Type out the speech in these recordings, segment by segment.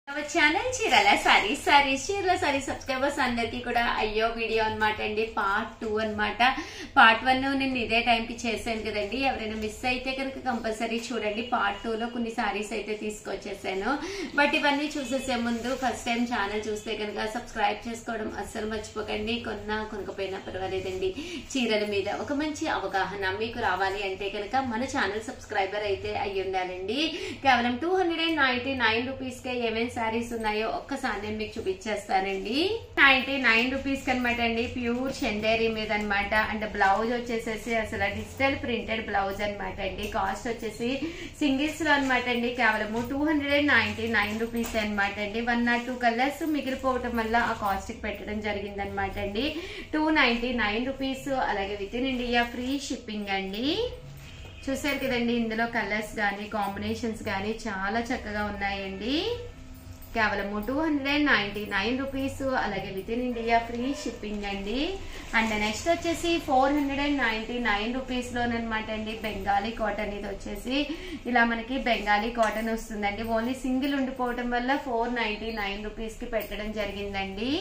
మన ఛానల్ చీరల saree sorry చీరల సారీ సబ్స్క్రైబర్స్ అందరికీ కూడా అయ్యో వీడియో అన్నమాట అండి పార్ట్ టూ అన్నమాట పార్ట్ వన్ నేను ఇదే టైంకి చేశాను కదండి ఎవరైనా మిస్ అయితే కనుక కంపల్సరీ చూడండి పార్ట్ టూ లో కొన్ని సారీస్ అయితే తీసుకొచ్చేసాను బట్ ఇవన్నీ చూసేసే ముందు ఫస్ట్ టైం ఛానల్ చూస్తే కనుక సబ్స్క్రైబ్ చేసుకోవడం అస్సలు మర్చిపోకండి కొన్నా కొనుకపోయినా పర్వాలేదండి చీరల మీద ఒక మంచి అవగాహన మీకు రావాలి అంటే కనుక మన ఛానల్ సబ్స్క్రైబర్ అయితే అయ్యి ఉండాలండి కేవలం two hundred and ninety nine rupees కే ఏమేమి శారీస్ ఉన్నాయో ఒక్కసారి నేను మీకు చూపించేస్తానండి నైన్టీ నైన్ రూపీస్ కనమాట అండి ప్యూర్ చందేరి మీద అనమాట అండ్ బ్లౌజ్ వచ్చేసేసి అసలు డిజిటల్ ప్రింటెడ్ బ్లౌజ్ అనమాట అండి కాస్ట్ వచ్చేసి సింగిల్స్ లో అనమాట అండి కేవలము two hundred and ninety nine rupees అనమాట అండి వన్ నాట్ టూ కలర్స్ మిగిలిపోవటం వల్ల ఆ కాస్ట్ కి పెట్టడం జరిగింది అనమాట అండి టూ నైన్టీ నైన్ రూపీస్ అలాగే within India free shipping అండి చూసారు కదండి ఇందులో కలర్స్ కానీ కాంబినేషన్స్ కానీ చాలా చక్కగా ఉన్నాయండి కేవలము two hundred and ninety nine rupees అలాగే within India free shipping అండి అండ్ నెక్స్ట్ వచ్చేసి four hundred and ninety nine rupees లోనమాట అండి బెంగాలీ కాటన్ ఇది వచ్చేసి ఇలా మనకి బెంగాలీ కాటన్ వస్తుందండి ఓన్లీ సింగిల్ ఉండిపోవటం వల్ల ఫోర్ నైన్టీ నైన్ రూపీస్ కి పెట్టడం జరిగిందండి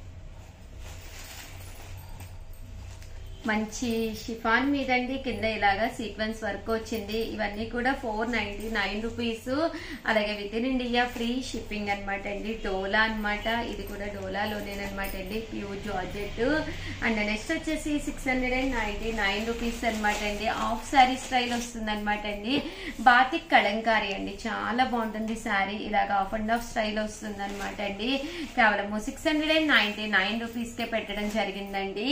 మంచి షిఫాన్ మీదండి కింద ఇలాగా సీక్వెన్స్ వర్క్ వచ్చింది ఇవన్నీ కూడా ఫోర్ నైన్టీ నైన్ రూపీస్ అలాగే within India free shipping అనమాట అండి డోలా అనమాట ఇది కూడా డోలాలోనేనమాట అండి ప్యూర్ జార్జెట్ అండ్ నెక్స్ట్ వచ్చేసి six hundred and ninety nine rupees అనమాట అండి హాఫ్ శారీ స్టైల్ వస్తుంది అనమాట అండి బాతిక్ కలంకారీ అండి చాలా బాగుంటుంది శారీ ఇలాగ హాఫ్ అండ్ హాఫ్ స్టైల్ వస్తుంది అనమాట అండి కేవలము six hundred and ninety nine రూపీస్కే పెట్టడం జరిగిందండి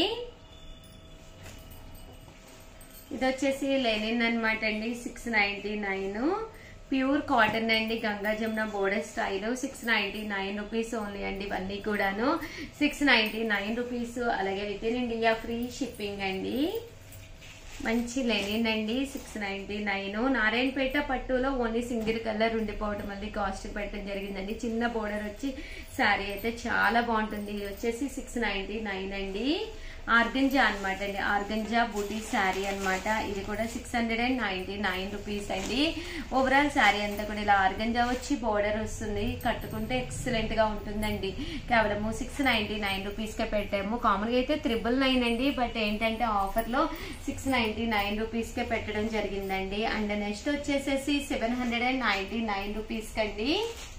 ఇది వచ్చేసి లెనిన్ అనమాట అండి six ninety nine pure cotton అండి Ganga Jamuna border style six ninety nine rupees only అండి ఇవన్నీ కూడాను సిక్స్ నైన్టీ నైన్ రూపీస్ అలాగే within India free shipping అండి మంచి లెనిన్ అండి సిక్స్ నైన్టీ నైన్ నారాయణపేట పట్టులో ఓన్లీ సింగిల్ కలర్ ఉండిపోవడం వల్ల కాస్ట్ పెట్టడం జరిగిందండి చిన్న బోర్డర్ వచ్చి శారీ అయితే చాలా బాగుంటుంది ఇది వచ్చేసి సిక్స్ నైన్టీ నైన్ అండి ఆర్గంజా అనమాట అండి ఆర్గంజా బూటీ శారీ అనమాట ఇది కూడా six hundred and ninety nine rupees అండి ఓవరాల్ శారీ అంతా కూడా ఇలా ఆర్గంజా వచ్చి బోర్డర్ వస్తుంది కట్టుకుంటే ఎక్సలెంట్ గా ఉంటుందండి కేవలము సిక్స్ నైన్టీ నైన్ రూపీస్ కే పెట్టాము కామన్గా అయితే త్రిబుల్ నైన్ అండి బట్ ఏంటంటే ఆఫర్ లో సిక్స్ నైన్టీ నైన్ రూపీస్ కే పెట్టడం జరిగిందండి అండ్ నెక్స్ట్ వచ్చేసేసి seven hundred and ninety nine rupees కండి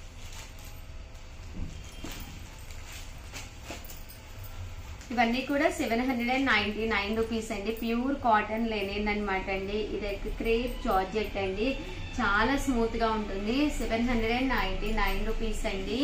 ఇవన్నీ కూడా seven hundred and ninety nine rupees అండి ప్యూర్ కాటన్ లెనిన్ అనమాట అండి ఇది క్రేప్ జార్జెట్ అండి చాలా స్మూత్ గా ఉంటుంది seven hundred and ninety nine rupees అండి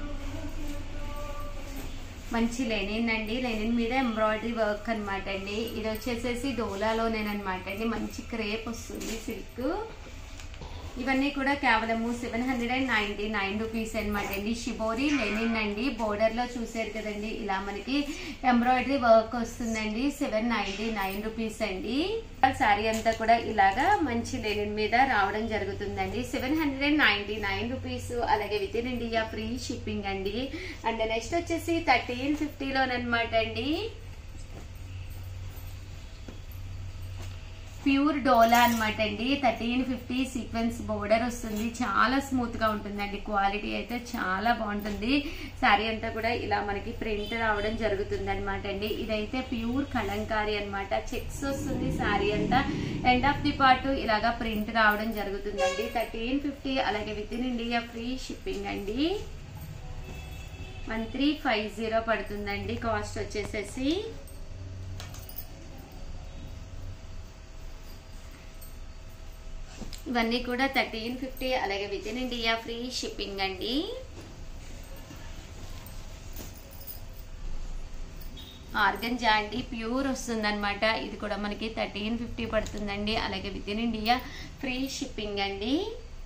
మంచి లెనిన్ అండి లెనిన్ మీద ఎంబ్రాయిడరీ వర్క్ అనమాట అండి ఇది వచ్చేసేసి డోలాలోనేనమాట అండి మంచి క్రేప్ వస్తుంది సిల్క్ ఇవన్నీ కూడా కేవలము seven hundred and ninety nine rupees అనమాట అండి షిబోరి లెనిన్ అండి బోర్డర్ లో చూసారు కదండి ఇలా మనకి ఎంబ్రాయిడరీ వర్క్ వస్తుందండి సెవెన్ నైన్టీ నైన్ రూపీస్ అండి శారీ అంతా కూడా ఇలాగా మంచి లెనిన్ మీద రావడం జరుగుతుందండి seven hundred and ninety nine rupees అలాగే within India free shipping అండి అండ్ నెక్స్ట్ వచ్చేసి థర్టీన్ ఫిఫ్టీలోనమాట అండి ప్యూర్ డోలా అనమాట అండి థర్టీన్ ఫిఫ్టీ సీక్వెన్స్ బోర్డర్ వస్తుంది చాలా స్మూత్ గా ఉంటుందండి క్వాలిటీ అయితే చాలా బాగుంటుంది శారీ అంతా కూడా ఇలా మనకి ప్రింట్ రావడం జరుగుతుంది అనమాట అండి ఇదైతే ప్యూర్ కలంకారీ అనమాట చెక్స్ వస్తుంది శారీ అంతా ఎండ్ ఆఫ్ ది పార్ట్ ఇలాగా ప్రింట్ రావడం జరుగుతుందండి థర్టీన్ ఫిఫ్టీ అలాగే within India free shipping అండి వన్ త్రీ ఫైవ్ జీరో పడుతుందండి కాస్ట్ వచ్చేసేసి ఇవన్నీ కూడా థర్టీన్ ఫిఫ్టీ అలాగే within India free shipping అండి ఆర్గంజా అండి ప్యూర్ వస్తుందన్నమాట ఇది కూడా మనకి థర్టీన్ ఫిఫ్టీ పడుతుందండి అలాగే within India free shipping అండి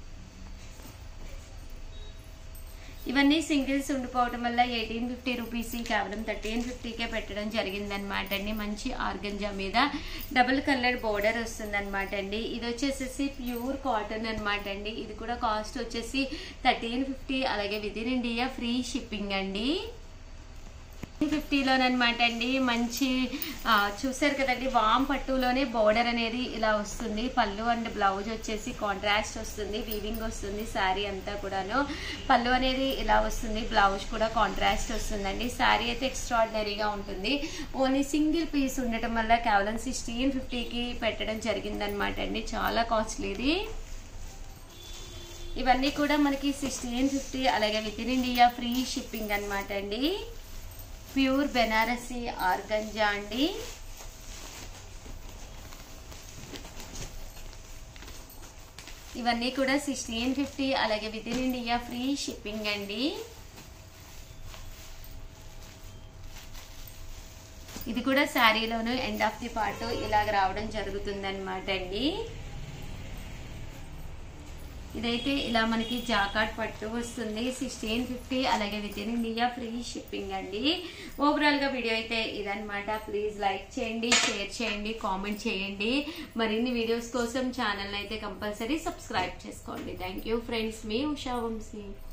ఇవన్నీ సింగిల్స్ ఉండిపోవడం వల్ల ఎయిటీన్ ఫిఫ్టీ రూపీస్ కేవలం థర్టీన్ ఫిఫ్టీకే పెట్టడం జరిగిందనమాట అండి మంచి ఆర్గంజా మీద డబుల్ కలర్ బోర్డర్ వస్తుందన్నమాట అండి ఇది వచ్చేసేసి ప్యూర్ కాటన్ అనమాట అండి ఇది కూడా కాస్ట్ వచ్చేసి థర్టీన్ ఫిఫ్టీ అలాగే within India free shipping అండి ఫిఫ్టీలోనమాట అండి మంచి ఆ, చూసారు కదండి వామ్ పట్టులోనే బోర్డర్ అనేది ఇలా వస్తుంది పళ్ళు అండ్ బ్లౌజ్ వచ్చేసి కాంట్రాస్ట్ వస్తుంది వీవింగ్ వస్తుంది శారీ అంతా కూడాను పళ్ళు అనేది ఇలా వస్తుంది బ్లౌజ్ కూడా కాంట్రాస్ట్ వస్తుందండి శారీ అయితే ఎక్స్ట్రాడినరీగా ఉంటుంది ఓన్లీ సింగిల్ పీస్ ఉండటం వల్ల కేవలం సిక్స్టీన్ ఫిఫ్టీకి పెట్టడం జరిగిందనమాట అండి చాలా కాస్ట్లీది ఇవన్నీ కూడా మనకి సిక్స్టీన్ ఫిఫ్టీ అలాగే within India free shipping అనమాట అండి ప్యూర్ బెనారసి ఆర్గంజా అండి ఇవన్నీ కూడా సిక్స్టీన్ ఫిఫ్టీ అలాగే within India free shipping అండి ఇది కూడా శారీలోను ఎండ్ ఆఫ్ ది పార్ట్ ఇలాగ రావడం జరుగుతుంది అనమాట అండి ఇదైతే ఇలా మనకి జాకాట్ పట్టు వస్తుంది సిక్స్టీన్ ఫిఫ్టీ అలాగే within India free shipping అండి ఓవరాల్ గా వీడియో అయితే ఇదనమాట ప్లీజ్ లైక్ చేయండి షేర్ చేయండి కామెంట్ చేయండి మరిన్ని వీడియోస్ కోసం ఛానల్ అయితే కంపల్సరీ సబ్స్క్రైబ్ చేసుకోండి థ్యాంక్ యూ ఫ్రెండ్స్ మీ ఉషా వంశీ